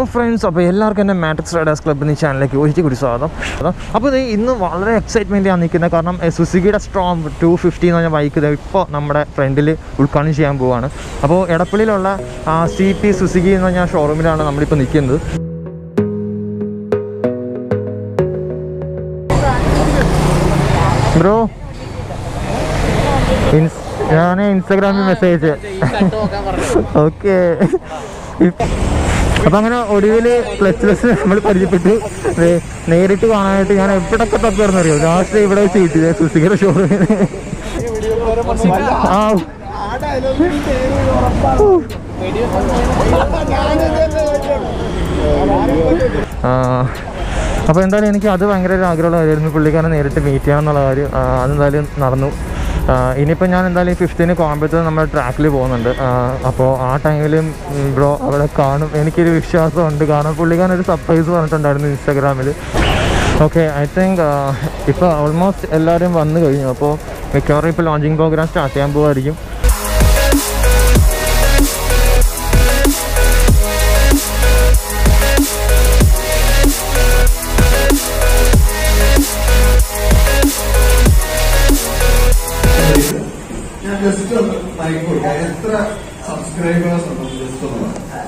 Friends അപ്പോൾ എല്ലാവർക്കും എൻ്റെ മാട്രിക്സ് റൈഡേഴ്സ് ക്ലബ് എന്ന ചാനലിലേക്ക് ഒരിക്കൽ കൂടി സ്വാഗതം അപ്പോൾ ഇത് ഇന്ന് വളരെ എക്സൈറ്റ്മെൻറ്റാണ് നിൽക്കുന്നത് കാരണം എ, സുസുക്കിയുടെ സ്ട്രോം ടു ഫിഫ്റ്റി എന്ന് പറഞ്ഞ ബൈക്ക് ഇത് ഇപ്പോൾ നമ്മുടെ ഫ്രണ്ടിൽ ഉദ്ഘാടനം ചെയ്യാൻ പോവുകയാണ് അപ്പോൾ എടപ്പള്ളിയിലുള്ള സി പി സുസുക്കി എന്ന് പറഞ്ഞ ഷോറൂമിലാണ് നമ്മളിപ്പോൾ നിൽക്കുന്നത് ബ്രോ ഞാൻ ഇൻസ്റ്റാഗ്രാമിൽ മെസ്സേജ് ഓക്കെ അപ്പൊ അങ്ങനെ ഒടുവിൽ പ്ലസ് പ്ലസ് നമ്മൾ പരിചയപ്പെട്ടു ദേ, നേരിട്ട് കാണാനായിട്ട് ഞാൻ എവിടൊക്കെ തപ്പിറന്നറിയോ ലാസ്റ്റ് ഇവിടെ വെച്ച് കിട്ടിയത് സുസുക്കിയുടെ ഷോറൂമിൽ ആ അപ്പോൾ എന്തായാലും എനിക്ക് അത് ഭയങ്കര ഒരു ആഗ്രഹമുള്ള കാര്യമായിരുന്നു പുള്ളിക്കാരനെ നേരിട്ട് മീറ്റ് ചെയ്യണം എന്നുള്ള കാര്യം ആ, അതെന്തായാലും നടന്നു ആ, ഇനിയിപ്പോൾ ഞാൻ എന്തായാലും ഫിഫ്റ്റീന് കോയമ്പത്തൂർ നമ്മൾ ട്രാക്കിൽ പോകുന്നുണ്ട് അപ്പോൾ ആ ടൈമിലും ബ്രോ അവിടെ കാണും എനിക്കൊരു വിശ്വാസമുണ്ട് കാരണം പുള്ളിക്കാരൻ ഒരു സർപ്രൈസ് പറഞ്ഞിട്ടുണ്ടായിരുന്നു ഇൻസ്റ്റാഗ്രാമിൽ ഓക്കെ ഐ തിങ്ക് ഇപ്പോൾ ഓൾമോസ്റ്റ് എല്ലാവരും വന്നു കഴിഞ്ഞു അപ്പോൾ മിക്കവാറും ഇപ്പോൾ ലോഞ്ചിങ് പ്രോഗ്രാം സ്റ്റാർട്ട് ചെയ്യാൻ പോകുമായിരിക്കും ഞാൻ ജസ്റ്റ് ഒന്ന് ലൈക്ക് കൊടുക്കാം എത്ര സബ്സ്ക്രൈബേഴ്സ് ഉണ്ട് ജസ്റ്റ് ഒന്ന്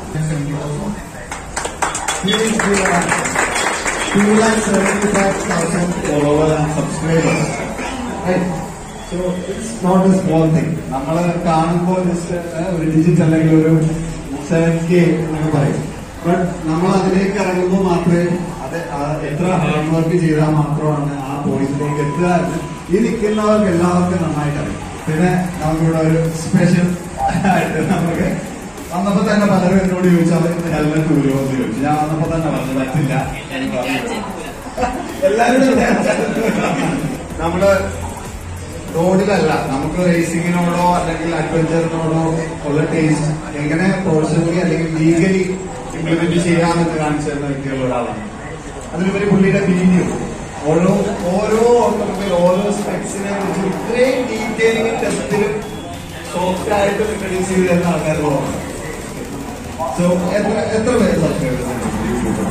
two lakh seventy five thousand follower and subscribers so it's not a small thing നമ്മൾ കാണുമ്പോൾ ജസ്റ്റ് ഒരു ഡിജിറ്റ് അല്ലെങ്കിൽ ഒരു സെവൻ കെ എന്നൊക്കെ പറയും ബട്ട് നമ്മൾ അതിലേക്ക് ഇറങ്ങുമ്പോൾ മാത്രമേ അത് ആ എത്ര ഹാർഡ് വർക്ക് ചെയ്താൽ മാത്രമാണ് ആ പോയിന്റിലേക്ക് എത്തുക എന്ന് ഈ നിൽക്കുന്നവർക്ക് എല്ലാവർക്കും നന്നായിട്ട് അറിയാം പിന്നെ നമുക്കിവിടെ ഒരു സ്പെഷ്യൽ ആയിട്ട് നമുക്ക് വന്നപ്പോ തന്നെ പലരും എന്നോട് ചോദിച്ചാൽ ഹെൽമെറ്റ് ഊരുമോ എന്ന് ചോദിച്ചു ഞാൻ വന്നപ്പോ തന്നെ പറഞ്ഞു പറ്റില്ല എന്ന് പറഞ്ഞു. എല്ലാവരും നമ്മള് റോഡിലല്ല നമുക്ക് റേസിങ്ങിനോടോ അല്ലെങ്കിൽ അഡ്വഞ്ചറിനോടോ ഉള്ള ടേസ്റ്റ് എങ്ങനെ പ്രൊഫഷണലി അല്ലെങ്കിൽ ലീഗലി ഇംപ്ലിമെന്റ് ചെയ്യാമെന്ന് കാണിച്ചു തരുന്ന വ്യക്തികളുടെ ഒരാളാണ് അതിലുപരി പുള്ളിയുടെ വീഡിയോ ഓരോ ഓരോ ഓട്ടോമൊബൈൽ ഓരോ സ്പെക്സിനെ കുറിച്ച് ഇത്രയും ഡീറ്റെയിലിംഗ് ടെസ്റ്റിലും സോഫ്റ്റ് ആയിട്ട് ഇൻട്രൊഡ്യൂസ് ചെയ്ത് തരുന്ന ആൾക്കാരുള്ളതാണ് സോ എത്ര എത്ര പേര് സബ്സ്ക്രൈബേഴ്സ് യൂട്യൂബിൽ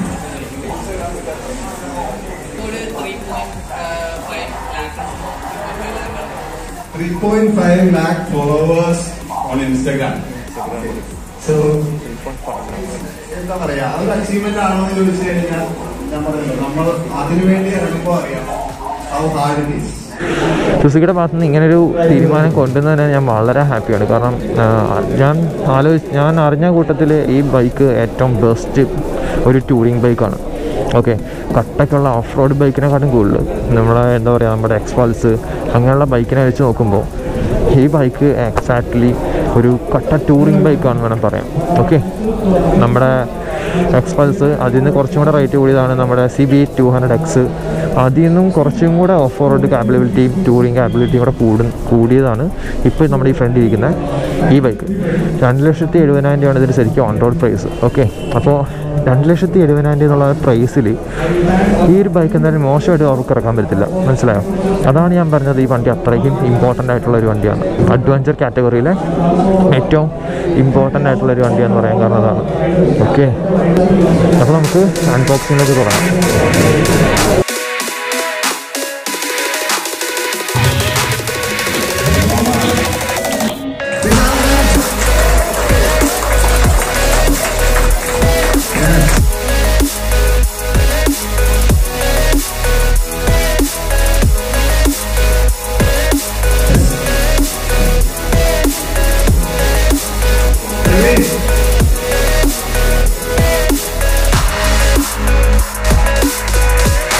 ഒരു three point five lakh three point five lakh followers on Instagram so എന്താ പറയാ അതൊരു അച്ചീവ്മെന്റ് ആണോ എന്ന് ചോദിച്ചു കഴിഞ്ഞാൽ ഞാൻ പറയുന്നത് നമ്മൾ അതിനുവേണ്ടി ഇറങ്ങുമ്പോൾ അറിയാം ഹൗ ഹാർഡ് ഇറ്റ് ഈസ് സുസുക്കിയുടെ ഭാഗത്ത് നിന്ന് ഇങ്ങനൊരു തീരുമാനം കൊണ്ടുവന്നതിന് ഞാൻ വളരെ ഹാപ്പിയാണ് കാരണം ആ, ഞാൻ ആലോചിച്ച് ഞാൻ അറിഞ്ഞ കൂട്ടത്തിൽ ഈ ബൈക്ക് ഏറ്റവും ബെസ്റ്റ് ഒരു ടൂറിങ് ബൈക്കാണ് ഓക്കെ കട്ടയ്ക്കുള്ള ഓഫ് റോഡ് ബൈക്കിനെക്കാട്ടും കൂടുതൽ നമ്മളെ എന്താ പറയുക നമ്മുടെ എക്സ്പൾസ് അങ്ങനെയുള്ള ബൈക്കിനെ വെച്ച് നോക്കുമ്പോൾ ഈ ബൈക്ക് എക്സാക്ട്ലി ഒരു കട്ട ടൂറിങ് ബൈക്കാണെന്ന് വേണം പറയാം ഓക്കെ നമ്മുടെ എക്സ്പൾസ് അതിൽ നിന്ന് കുറച്ചും കൂടെ റേറ്റ് കൂടിയതാണ് നമ്മുടെ C B two hundred X അതിൽ നിന്നും കുറച്ചും കൂടെ ഓഫ് റോഡ് കാപ്പബിലിറ്റിയും ടൂറിങ് കാപ്പബിലിറ്റിയും കൂടെ കൂടും കൂടിയതാണ് ഇപ്പോൾ നമ്മുടെ ഈ ഫ്രണ്ട് ഇരിക്കുന്ന ഈ ബൈക്ക് രണ്ട് ലക്ഷത്തി എഴുപതിനായിരം രൂപയാണ് ഇതിന് ശരിക്കും ഓൺ റോഡ് പ്രൈസ് ഓക്കെ അപ്പോൾ രണ്ട് ലക്ഷത്തി എഴുപതിനായിരം രൂപ എന്നുള്ള പ്രൈസിൽ ഈ ഒരു ബൈക്ക് എന്തായാലും മോശമായിട്ട് അവർക്ക് ഇറക്കാൻ പറ്റത്തില്ല മനസ്സിലായോ അതാണ് ഞാൻ പറഞ്ഞത് ഈ വണ്ടി അത്രയ്ക്കും ഇമ്പോർട്ടൻ്റ് ആയിട്ടുള്ള ഒരു വണ്ടിയാണ് അഡ്വഞ്ചർ കാറ്റഗറിയിലെ ഏറ്റവും ഇമ്പോർട്ടൻ്റ് ആയിട്ടുള്ള ഒരു വണ്ടിയാണെന്ന് പറയാൻ കാരണം അതാണ് ഓക്കെ അപ്പോൾ നമുക്ക് അൺബോക്സിങ്ങിലേക്ക് തുടങ്ങാം Ready?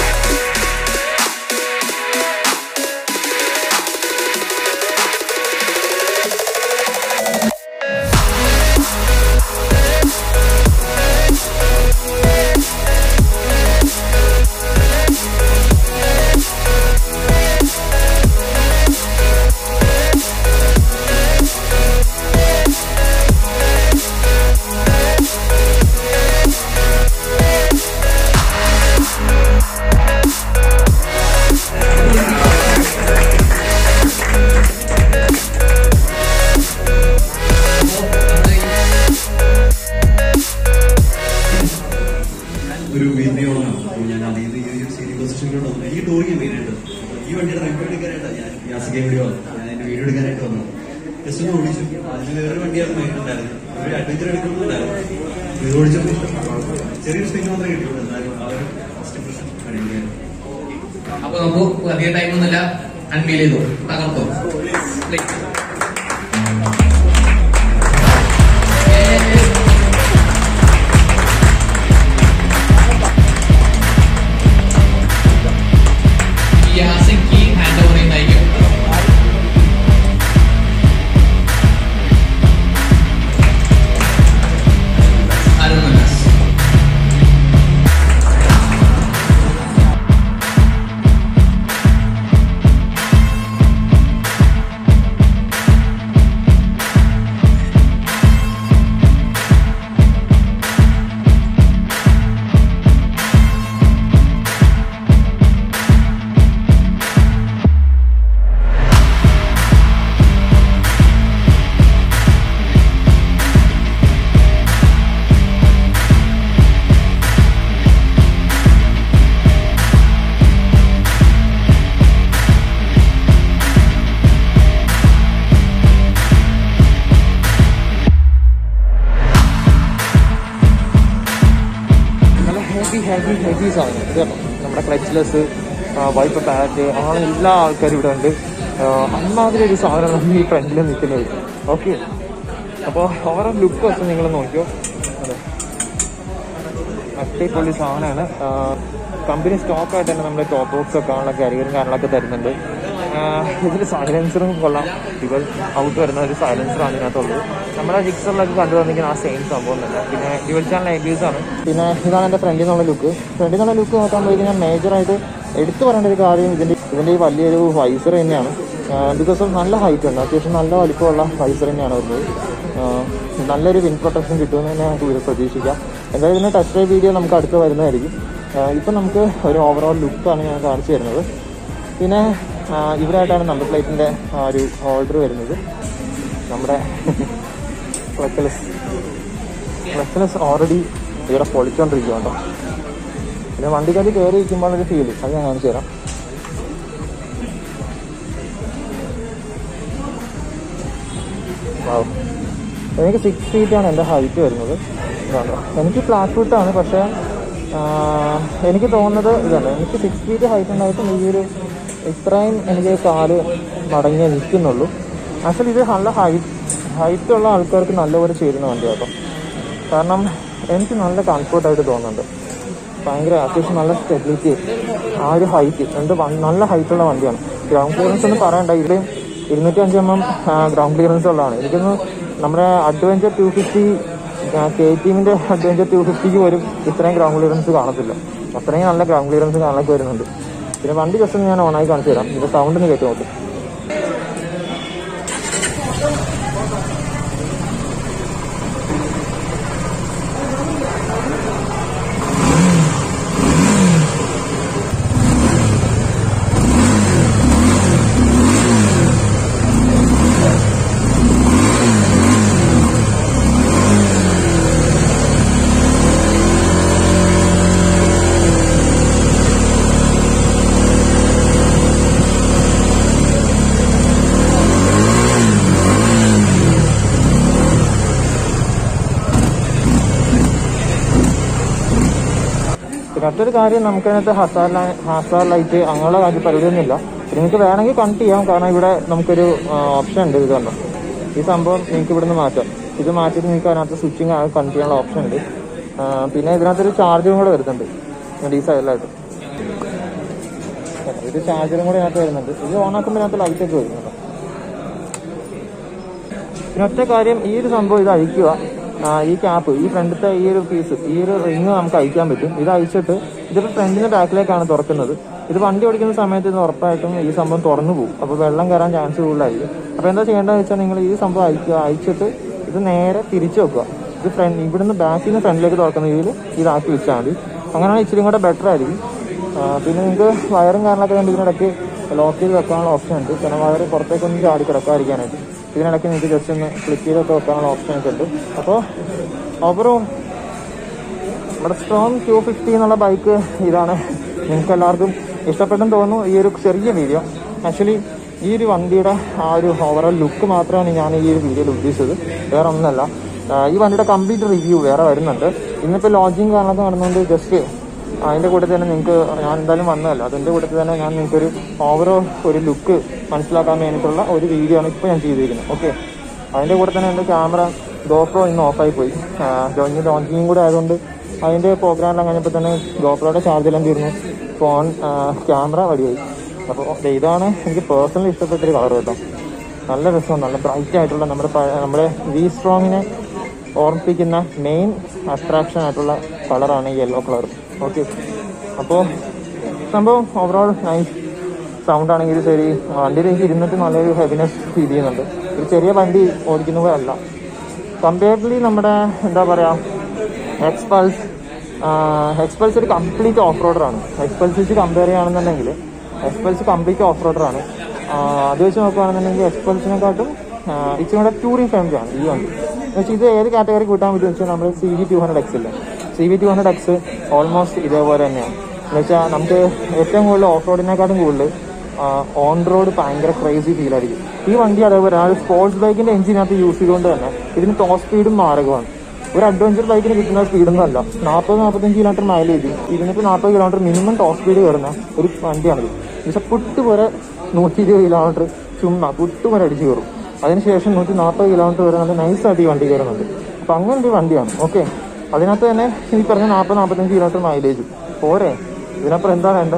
നാസിക വീഡിയോ വന്നു ഞാൻ അതിന്റെ വീഡിയോ എടുക്കാനായിട്ട് വന്നു ജസ്റ്റ് ഒന്ന് ഓടിച്ചു അതിൽ വേറെ വണ്ടിയായിരുന്നു മേടിച്ചിട്ടുണ്ടായിരുന്നു ഒരു അഡ്വഞ്ചർ എടുക്കുന്നുണ്ടായിരുന്നു ഇത് ഓടിച്ചപ്പോൾ ഇഷ്ടപ്പെട്ടു ചെറിയൊരു സ്പീച്ച് മാത്രമേ കിട്ടിയുള്ളൂ എന്നാലും ആ ഒരു ഫസ്റ്റ് ഇംപ്രഷൻ അടിപൊളിയായിരുന്നു അപ്പൊ നമുക്ക് അധികം ടൈമൊന്നുമില്ല അൺവീൽ ചെയ്തു തകർത്തോ Please. ഏ, യാസിക്ക് ഹാൻഡ് ഓവർ ചെയ്യുന്നതായിരിക്കും അരുൺ മന്നാസ് നല്ല ഹെവി ഹെവി ഹെവി സാധനം ഇത് കണ്ടോ നമ്മുടെ ക്ലച്ച്ലെസ് വൈപ്പ് പാറ്റ് അങ്ങനെ എല്ലാ ആൾക്കാരും ഇവിടെ ഉണ്ട് ആ, അമ്മാതിരി ഒരു സാധനം നമ്മൾ ഈ ഫ്രണ്ടിൽ നിൽക്കുന്നത് ഓക്കെ അപ്പോൾ ഓവറോൾ ലുക്ക് വെച്ച് നിങ്ങൾ നോക്കിയോ അതെ അടിപൊളി സാധനമാണ് കമ്പനി സ്റ്റോക്കായിട്ട് തന്നെ നമ്മുടെ ടോപ്പ് ബോക്സ് ഒക്കെ ആണല്ലോ കരിയറും കാര്യങ്ങളൊക്കെ തരുന്നുണ്ട് ഇതിൽ സൈലൻസറും കൊള്ളാം ഇവൾ ഔട്ട് വരുന്ന ഒരു സൈലൻസറാണ് ഇതിനകത്തുള്ളത് നമ്മുടെ ജിക്സറിലൊക്കെ കണ്ടു വന്നിരിക്കുന്ന ആ സെയിം സംഭവം തന്നെ പിന്നെ ഡ്യുവൽ ചാനൽ ഐബിയസ് ആണ് പിന്നെ ഇതാണ് എൻ്റെ ഫ്രണ്ടിൽ നിന്നുള്ള ലുക്ക് ഫ്രണ്ടിൽ നിന്നുള്ള ലുക്ക് നോക്കാൻ പോയി കഴിഞ്ഞാൽ മേജറായിട്ട് എടുത്തു പറയേണ്ട ഒരു കാര്യം ഇതിൻ്റെ ഇതിൻ്റെ ഈ വലിയൊരു വൈസർ തന്നെയാണ് ബിക്കോസ് ഓഫ് നല്ല ഹൈറ്റ് ഉണ്ട് അത്യാവശ്യം നല്ല വലിപ്പമുള്ള വൈസർ തന്നെയാണ് വരുന്നത് ആഹ് നല്ലൊരു വിൻ പ്രൊട്ടക്ഷൻ കിട്ടുമെന്ന് തന്നെ നമുക്ക് ഇതിൽ പ്രതീക്ഷിക്കാം എന്തായാലും ഇതിൻ്റെ ടെസ്റ്റ് ഡ്രൈവ് വീഡിയോ നമുക്ക് അടുത്ത് വരുന്നതായിരിക്കും ആഹ് ഇപ്പം നമുക്ക് ഒരു ഓവറോൾ ലുക്കാണ് ഞാൻ കാണിച്ചു തരുന്നത് പിന്നെ ആഹ് ഇവരായിട്ടാണ് നമ്പർ പ്ലേറ്റിൻ്റെ ആ ഒരു ഓർഡർ വരുന്നത് നമ്മുടെ ക്ലക്കലസ് ക്ലക്കലസ് ഓൾറെഡി ഇവിടെ പൊളിച്ചോണ്ടിരിക്കുക കേട്ടോ പിന്നെ വണ്ടിക്കകത്ത് കയറി ഇരിക്കുമ്പോൾ ഒരു ഫീൽ അത് ഞാൻ കാണിച്ചു തരാം Wow. എനിക്ക് സിക്സ് ഫീറ്റ് ആണ് എൻ്റെ ഹൈറ്റ് വരുന്നത് ഇതാണ് എനിക്ക് ഫ്ലാറ്റ് ഫുട്ടാണ് പക്ഷേ ആ, എനിക്ക് തോന്നുന്നത് ഇതാണ് എനിക്ക് സിക്സ് ഫീറ്റ് ഹൈറ്റ് ഉണ്ടായിട്ടും ഈ ഒരു ഇത്രയും എനിക്ക് കാല് മടങ്ങി നിൽക്കുന്നുള്ളൂ ആക്ച്വലി ഇത് നല്ല ഹൈറ്റ് ഹൈറ്റ് ഉള്ള ആൾക്കാർക്ക് നല്ലപോലെ ചേരുന്ന വണ്ടി കേട്ടോ കാരണം എനിക്ക് നല്ല കംഫർട്ടായിട്ട് തോന്നുന്നുണ്ട് ഭയങ്കര അത്യാവശ്യം നല്ല സ്റ്റെബിലിറ്റി ആ ഒരു ഹൈറ്റ് എന്ത് വൺ- നല്ല ഹൈറ്റുള്ള വണ്ടിയാണ് ഗ്രൗണ്ട് ക്ലിയറൻസ് ഒന്നും പറയണ്ട ഇതിൽ ഇരുന്നൂറ്റി അഞ്ച് എം എം ഗ്രൗണ്ട് ക്ലിയറൻസ് ഉള്ളതാണ് എനിക്കൊന്ന് നമ്മുടെ അഡ്വഞ്ചർ ടു ഫിഫ്റ്റി കെ ടീമിന്റെ അഡ്വഞ്ചർ ടു ഫിഫ്റ്റിക്ക് പോലും ഇത്രയും ഗ്രൗണ്ട് ക്ലിയറൻസ് കാണത്തില്ല അത്രയും നല്ല ഗ്രൗണ്ട് ക്ലിയറൻസ് കാണാനൊക്കെ വരുന്നുണ്ട് പിന്നെ വണ്ടി ജസ്റ്റ് ഒന്ന് ഞാൻ ഓണായി കാണിച്ചു തരാം ഇത് സൗണ്ട് ഒന്ന് കേട്ട് നോക്കും പിന്നെ മറ്റൊരു കാര്യം നമുക്കതിനകത്ത് ഹസാർ ഹസാർ ലൈറ്റ് അങ്ങനെയുള്ള കാര്യം പരിധിയൊന്നുമില്ല പിന്നെ നിങ്ങൾക്ക് വേണമെങ്കിൽ കണക്ട് ചെയ്യാം കാരണം ഇവിടെ നമുക്കൊരു ഓപ്ഷൻ ഉണ്ട് ഇത് കണ്ടോ ഈ സംഭവം നിങ്ങൾക്ക് ഇവിടുന്ന് മാറ്റാം ഇത് മാറ്റിയിട്ട് നിങ്ങൾക്ക് അതിനകത്ത് സ്വിച്ചിങ് കണക്ട് ചെയ്യാനുള്ള ഓപ്ഷൻ ഉണ്ട് ആ, പിന്നെ ഇതിനകത്തൊരു ചാർജറും കൂടെ വരുന്നുണ്ട് ഈ സൈഡിലായിട്ട് ഇത് ചാർജറും കൂടെ ഇതിനകത്ത് വരുന്നുണ്ട് ഇത് ഓൺ ആക്കുമ്പോൾ ഇതിനകത്ത് ലൈറ്റ് ഒക്കെ വരുന്നുണ്ട് പിന്നെ ഒറ്റ കാര്യം ഈ ഒരു സംഭവം ഇത് അഴിക്കുക ആ, ഈ ക്യാപ്പ് ഈ ഫ്രണ്ടിലത്തെ ഈ ഒരു പീസ് ഈ ഒരു റിങ് നമുക്ക് അഴിക്കാൻ പറ്റും ഇത് അഴിച്ചിട്ട് ഇതിപ്പോൾ ഫ്രണ്ടിന്റെ ബാക്കിലേക്കാണ് തുറക്കുന്നത് ഇത് വണ്ടി ഓടിക്കുന്ന സമയത്ത് ഇത് ഉറപ്പായിട്ടും ഈ സംഭവം തുറന്നു പോകും അപ്പോൾ വെള്ളം കയറാൻ ചാൻസ് കൂടുതലായിരിക്കും അപ്പോൾ എന്താ ചെയ്യേണ്ടതെന്ന് വെച്ചാൽ നിങ്ങൾ ഈ സംഭവം അഴിക്കുക അഴിച്ചിട്ട് ഇത് നേരെ തിരിച്ചു വെക്കുക ഇത് ഫ്രണ്ട് ഇവിടുന്ന് ബാക്കിൽ നിന്ന് ഫ്രണ്ടിലേക്ക് തുറക്കുന്ന രീതിയിൽ ഇതാക്കി വെച്ചാൽ മതി അങ്ങനെയാണ് ഇച്ചിരി കൂടെ ബെറ്റർ ആയിരിക്കും ആ, പിന്നെ നിങ്ങൾക്ക് വയറും കാരണമൊക്കെ വേണ്ടി ഇതിനിടയ്ക്ക് ലോക്ക് ചെയ്ത് വെക്കാനുള്ള ഓപ്ഷൻ ഉണ്ട് പിന്നെ വയർ പുറത്തേക്കൊന്നും ചാടി കിടക്കാതിരിക്കാനായിട്ട് ഇതിനിടയ്ക്ക് നിങ്ങൾക്ക് ജസ്റ്റ് ഒന്ന് ക്ലിക്ക് ചെയ്തൊക്കെ വെക്കാനുള്ള ഓപ്ഷൻ ഒക്കെ ഉണ്ട് അപ്പോൾ ഓവറോൾ നമ്മുടെ സ്ട്രോങ് ടു ഫിഫ്റ്റി എന്നുള്ള ബൈക്ക് ഇതാണ് നിങ്ങൾക്ക് എല്ലാവർക്കും ഇഷ്ടപ്പെട്ടെന്ന് തോന്നുന്നു ഈ ഒരു ചെറിയ വീഡിയോ ആക്ച്വലി ഈ ഒരു വണ്ടിയുടെ ആ ഒരു ഓവറോൾ ലുക്ക് മാത്രമാണ് ഞാൻ ഈ ഒരു വീഡിയോയിൽ ഉദ്ദേശിച്ചത് വേറെ ഒന്നല്ല ആ, ഈ വണ്ടിയുടെ കംപ്ലീറ്റ് റിവ്യൂ വേറെ വരുന്നുണ്ട് ഇന്നിപ്പോൾ ലോഞ്ചിങ് കാരണത്ത് നടന്നുകൊണ്ട് ജസ്റ്റ് അതിൻ്റെ കൂടെ തന്നെ നിങ്ങൾക്ക് ഞാൻ എന്തായാലും വന്നതല്ല അതിൻ്റെ കൂട്ടത്തിൽ തന്നെ ഞാൻ നിങ്ങൾക്കൊരു ഓവറോൾ ഒരു ലുക്ക് മനസ്സിലാക്കാൻ വേണ്ടിയിട്ടുള്ള ഒരു വീഡിയോ ആണ് ഇപ്പോൾ ഞാൻ ചെയ്തിരിക്കുന്നത് ഓക്കെ അതിൻ്റെ കൂടെ തന്നെ എൻ്റെ ക്യാമറ ഗോപ്രോ ഇന്ന് ഓഫായി പോയി ജോയിൻ ലോഞ്ചിങ്ങും കൂടെ ആയതുകൊണ്ട് അതിൻ്റെ പ്രോഗ്രാമെല്ലാം കഴിഞ്ഞപ്പോൾ തന്നെ ഗോപ്രോയുടെ ചാർജെല്ലാം തീർന്നു ഫോൺ ക്യാമറ വടിയായി അപ്പോൾ ദേ ഇതാണ് എനിക്ക് പേഴ്സണലി ഇഷ്ടപ്പെട്ടൊരു കളർ കേട്ടോ നല്ല രസമാണ് നല്ല ബ്രൈറ്റ് ആയിട്ടുള്ള നമ്മുടെ പഴ- നമ്മുടെ വി സ്ട്രോങ്ങിനെ ഓർമ്മിപ്പിക്കുന്ന മെയിൻ അട്രാക്ഷൻ ആയിട്ടുള്ള കളറാണ് ഈ യെല്ലോ കളർ ഓക്കെ അപ്പോൾ സംഭവം ഓവറോൾ നൈസ് സൗണ്ട് ആണെങ്കിലും ശരി വണ്ടിയിൽ എനിക്ക് ഇരുന്നിട്ട് നല്ലൊരു ഹെവിനെസ് ഫീൽ ചെയ്യുന്നുണ്ട് ഒരു ചെറിയ വണ്ടി ഓടിക്കുന്ന പോലെ അല്ല കമ്പയർഡ്ലി നമ്മുടെ എന്താ പറയുക എക്സ്പൾസ് എക്സ്പൾസ് ഒരു കംപ്ലീറ്റ് ഓഫ് റോഡറാണ് എക്സ്പൾസ് വെച്ച് കമ്പയർ ചെയ്യുകയാണെന്നുണ്ടെങ്കിൽ എക്സ്പൾസ് കംപ്ലീറ്റ് ഓഫ് റോഡറാണ് അത് വെച്ച് നോക്കുകയാണെന്നുണ്ടെങ്കിൽ എക്സ്പൾസിനെക്കാട്ടും ഇച്ചിരി കൂടെ ടൂറിംഗ് ഫാമിലി ആണ് ഈ വണ്ടി എന്ന് വെച്ചാൽ ഇത് ഏത് കാറ്റഗറി കൂട്ടാൻ പറ്റും വെച്ചാൽ നമ്മൾ C V two hundred X ഇല്ലേ C V two hundred X almost ഇതേപോലെ തന്നെയാണ് എന്ന് വെച്ചാൽ നമുക്ക് ഏറ്റവും കൂടുതൽ ഓഫ് റോഡിനെക്കാട്ടും കൂടുതൽ ഓൺ റോഡ് ഭയങ്കര ക്രേസി ഫീൽ ആയിരിക്കും ഈ വണ്ടി അതേപോലെ ആ സ്പോർട്സ് ബൈക്കിന്റെ എഞ്ചിനകത്ത് യൂസ് ചെയ്തുകൊണ്ട് തന്നെ ഇതിന് ടോപ്പ് സ്പീഡും മാർഗമാണ് ഒരു അഡ്വഞ്ചർ ബൈക്കിന് കിട്ടുന്ന സ്പീഡൊന്നും അല്ല നാൽപ്പത് നാൽപ്പത്തഞ്ച് കിലോമീറ്റർ മൈലേജ് ഇരുന്നൂറ്റി നാൽപ്പത് കിലോമീറ്റർ മിനിമം ടോപ്പ് സ്പീഡ് കയറുന്ന ഒരു വണ്ടിയാണിത് പക്ഷെ പുട്ട് വരെ നൂറ്റി ഇരുപത് കിലോമീറ്റർ ചുമ്മാ പുട്ട് വരെ അടിച്ചു കയറും അതിനുശേഷം നൂറ്റി നാൽപ്പത് കിലോമീറ്റർ വരെ നല്ല നൈസായിട്ട് ഈ വണ്ടി കയറുന്നുണ്ട് അപ്പം അങ്ങനെ ഒരു വണ്ടിയാണ് ഓക്കെ അതിനകത്ത് തന്നെ ഈ പറഞ്ഞ നാൽപ്പത് നാൽപ്പത്തഞ്ച് കിലോമീറ്റർ മൈലേജ് പോരെ ഇതിനപ്പുറം എന്താ വേണ്ടത്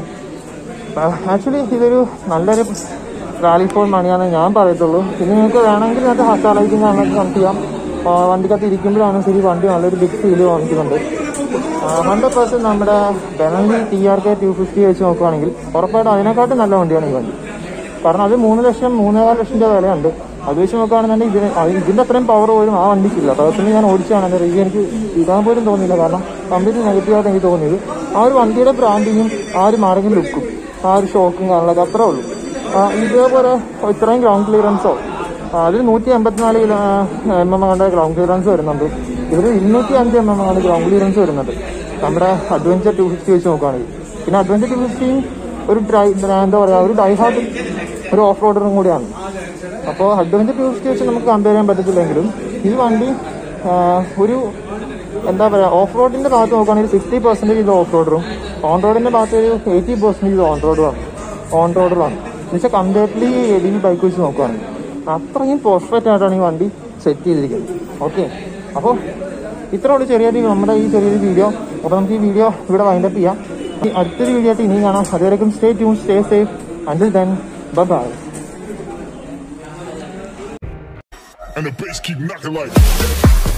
ആക്ച്വലി ഇതൊരു നല്ലൊരു റാലി ഫോർ മണിയാണെന്ന് ഞാൻ പറയത്തുള്ളൂ പിന്നെ നിങ്ങൾക്ക് വേണമെങ്കിൽ അത് ഹസാലൈറ്റിംഗ് കാണാൻ കണക്ട് ചെയ്യാം ആ, വണ്ടിക്കകത്ത് ഇരിക്കുമ്പോഴാണ് ശരി വണ്ടി നല്ലൊരു ബിഗ് ഫീല് കാണിക്കുന്നുണ്ട് ഹൺഡ്രഡ് പെർസെന്റ് നമ്മുടെ Benelli T R K two fifty വെച്ച് നോക്കുകയാണെങ്കിൽ ഉറപ്പായിട്ടും അതിനെക്കാട്ടും നല്ല വണ്ടിയാണ് ഈ വണ്ടി കാരണം അത് മൂന്ന് ലക്ഷം മൂന്നേകാൽ ലക്ഷം രൂപ വിലയുണ്ട് അത് വെച്ച് നോക്കുകയാണെന്നുണ്ടെങ്കിൽ ഇതിന് അത് ഇതിന്റെ അത്രയും പവർ പോലും ആ വണ്ടിക്കില്ല പേഴ്സണലി ഞാൻ ഓടിച്ചാണ് എൻ്റെ റിവ്യൂ എനിക്ക് ഇടാൻ പോലും തോന്നിയില്ല കാരണം കംപ്ലീറ്റ് നെഗറ്റീവായിട്ട് എനിക്ക് തോന്നിയത് ആ ഒരു വണ്ടിയുടെ ബ്രാൻഡിങ്ങും ആ ഒരു മാർഗം ലുക്കും ആ ഒരു ഷോക്കും കാര്യങ്ങളൊക്കെ അത്രേ ഉള്ളൂ ആ, ഇതേപോലെ ഇത്രയും ഗ്രൗണ്ട് ക്ലിയറൻസോ അതിൽ നൂറ്റി എൺപത്തിനാല് കിലോ എം എം ആണ് ഗ്രൗണ്ട് ക്ലിയറൻസ് വരുന്നുണ്ട് ഇതിൽ ഇരുന്നൂറ്റി അഞ്ച് എം എം ആണ് ഗ്രൗണ്ട് ക്ലിയറൻസ് വരുന്നുണ്ട് നമ്മുടെ അഡ്വഞ്ചർ ടു ഫിഫ്റ്റി വെച്ച് നോക്കുകയാണെങ്കിൽ പിന്നെ അഡ്വഞ്ചർ ടു ഫിഫ്റ്റി ഒരു ഡ്രൈ എന്താ പറയുക ഒരു ഡൈഹാർഡ് ഒരു ഓഫ് റോഡറും കൂടിയാണ് അപ്പോൾ അഡ്വഞ്ചർ ടു ഫിഫ്റ്റി വെച്ച് നമുക്ക് കമ്പയർ ചെയ്യാൻ പറ്റത്തില്ലെങ്കിലും ഈ വണ്ടി ആ, ഒരു എന്താ പറയുക ഓഫ് റോഡിന്റെ ഭാഗത്ത് നോക്കുകയാണെങ്കിൽ സിക്സ്റ്റി പെർസെന്റേജ് ഇത് ഓഫ് റോഡറും ഓൺ റോഡിന്റെ ഭാഗത്ത് ഒരു എയ്റ്റി പെർസെന്റേജ് ഇത് ഓൺ റോഡുമാണ് ഓൺ റോഡറാണ് എന്നുവെച്ചാൽ കമ്പാരിറ്റീവ്ലി ഈ ബൈക്ക് വെച്ച് നോക്കുകയാണെങ്കിൽ അത്രയും പെർഫെക്റ്റ് ആയിട്ടാണ് ഈ വണ്ടി സെറ്റ് ചെയ്തിരിക്കുന്നത് ഓക്കെ അപ്പോൾ ഇത്ര ഉള്ളൂ ചെറിയൊരു നമ്മുടെ ഈ ചെറിയൊരു വീഡിയോ അപ്പോൾ നമുക്ക് ഈ വീഡിയോ ഇവിടെ വൈൻഡപ്പ് ചെയ്യാം ഈ അടുത്തൊരു വീഡിയോ ആയിട്ട് ഇനിയും കാണാം അതുവരെയും stay tune stay safe until then bye and the bass keep knocking like.